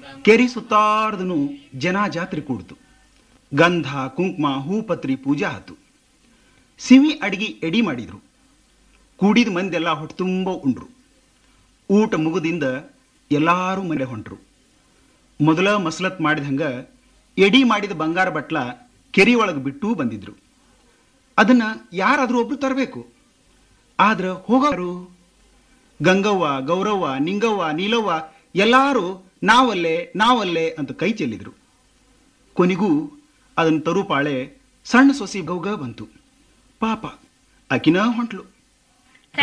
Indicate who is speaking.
Speaker 1: ಕೆರಿ ಸುತ್ತಾರ್ದನು ಜನ ಜಾತ್ರೆ ಕೂಡ್ತು ಗಂಧ ಕುಂಕುಮ ಹೂಪತ್ರಿ ಪೂಜೆ ಆತು ಸಿವಿ ಅಡಿಗೆ ಎಡಿ ಮಾಡಿದ್ರು ಕೂಡಿದ ಮಂದೆಲ್ಲ ಹೊಟ್ಟೆ ತುಂಬ ಉಂಡ್ರು ಊಟ ಮುಗುದಿಂದ ಎಲ್ಲಾರು ಮನೆ ಹೊಂಟ್ರು ಮೊದಲ ಮಸಲತ್ ಮಾಡಿದ ಹಂಗ ಎಡಿ ಮಾಡಿದ ಬಂಗಾರ ಬಟ್ಲ ಕೆರಿ ಒಳಗೆ ಬಿಟ್ಟು ಬಂದಿದ್ರು ಅದನ್ನ ಯಾರಾದ್ರೂ ಒಬ್ರು ತರಬೇಕು ಆದ್ರ ಹೋಗೋರು ಗಂಗವ್ವ ಗೌರವ್ವ ನಿಂಗವ್ವ ನೀಲವ್ವ ಎಲ್ಲಾರು ನಾವಲ್ಲೇ ನಾವಲ್ಲೇ ಅಂತ ಕೈ ಚೆಲ್ಲಿದ್ರು ಕೊನೆಗೂ ಅದನ್ನ ತರು ಪಾಳೆ ಸಣ್ಣ ಸೊಸಿ ಗೌಗ ಬಂತು ಪಾಪ ಆಕಿನ ಹೊಂಟ್ಲು